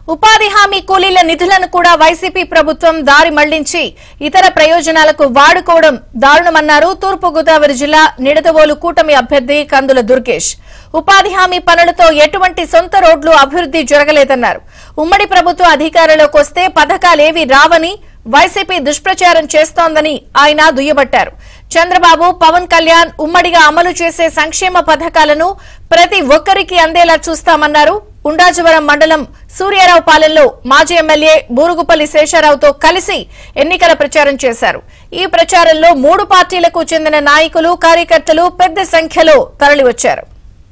ఉపాధి హామీ కూలీల నిధులను కూడా వైసీపీ ప్రభుత్వం దారి మళ్లించి ఇతర ప్రయోజనాలకు వాడుకోవడం దారుణమన్నారు తూర్పుగోదావరి జిల్లా నిడదవోలు కూటమి అభ్యర్థి కందుల దుర్గేష్ ఉపాధి హామీ పనులతో ఎటువంటి సొంత రోడ్లు అభివృద్ది జరగలేదన్నారు ఉమ్మడి ప్రభుత్వ అధికారంలోకి వస్తే పథకాలేవి రావని వైసీపీ దుష్ప్రచారం చేస్తోందని ఆయన దుయ్యబట్టారు చంద్రబాబు పవన్ కళ్యాణ్ ఉమ్మడిగా అమలు చేసే సంక్షేమ పథకాలను ప్రతి ఒక్కరికి అందేలా చూస్తామన్నారు ఉండాజవరం మండలం సూర్యారావు పాలెంలో మాజీ ఎమ్మెల్యే బూరుగుపల్లి శేషారావుతో కలిసి ఎన్నికల ప్రచారం చేశారు ఈ ప్రచారంలో మూడు పార్టీలకు చెందిన నాయకులు కార్యకర్తలు పెద్ద సంఖ్యలో తరలివచ్చారు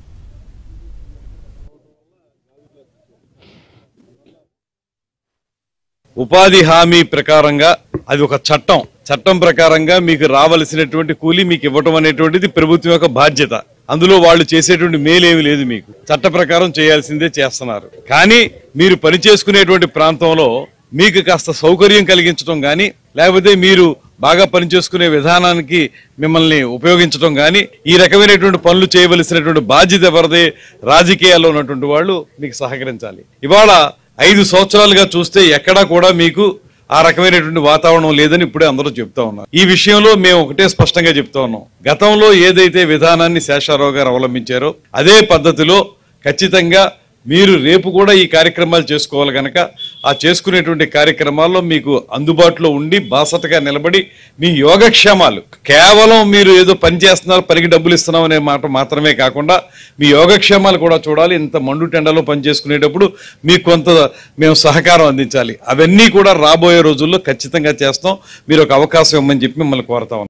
ఉపాధి హామీ ప్రకారంగా అది ఒక చట్టం చట్టం ప్రకారంగా మీకు రావలసినటువంటి కూలీ మీకు ఇవ్వటం అనేటువంటిది ప్రభుత్వం యొక్క బాధ్యత అందులో వాళ్ళు చేసేటువంటి మేలేమి లేదు మీకు చట్ట ప్రకారం చేయాల్సిందే చేస్తున్నారు కానీ మీరు పని చేసుకునేటువంటి ప్రాంతంలో మీకు కాస్త సౌకర్యం కలిగించడం కానీ లేకపోతే మీరు బాగా పనిచేసుకునే విధానానికి మిమ్మల్ని ఉపయోగించడం కానీ ఈ రకమైనటువంటి పనులు చేయవలసినటువంటి బాధ్యత ఎవరిదే రాజకీయాల్లో ఉన్నటువంటి వాళ్ళు మీకు సహకరించాలి ఇవాళ ఐదు సంవత్సరాలుగా చూస్తే ఎక్కడా కూడా మీకు ఆ రకమైనటువంటి వాతావరణం లేదని ఇప్పుడే అందరూ చెప్తా ఉన్నారు ఈ విషయంలో మేము ఒకటే స్పష్టంగా చెప్తా ఉన్నాం గతంలో ఏదైతే విధానాన్ని శేషారావు గారు అవలంబించారో అదే పద్ధతిలో ఖచ్చితంగా మీరు రేపు కూడా ఈ కార్యక్రమాలు చేసుకోవాలి కనుక ఆ చేసుకునేటువంటి కార్యక్రమాల్లో మీకు అందుబాటులో ఉండి బాసటగా నిలబడి మీ యోగక్షేమాలు కేవలం మీరు ఏదో పని చేస్తున్నారు పనికి డబ్బులు ఇస్తున్నాం అనే మాట మాత్రమే కాకుండా మీ యోగక్షేమాలు కూడా చూడాలి ఇంత మండు టెండలో పని చేసుకునేటప్పుడు మీకు కొంత మేము సహకారం అందించాలి అవన్నీ కూడా రాబోయే రోజుల్లో ఖచ్చితంగా చేస్తాం మీరు ఒక అవకాశం ఇవ్వమని చెప్పి మిమ్మల్ని కోరుతా ఉన్నాం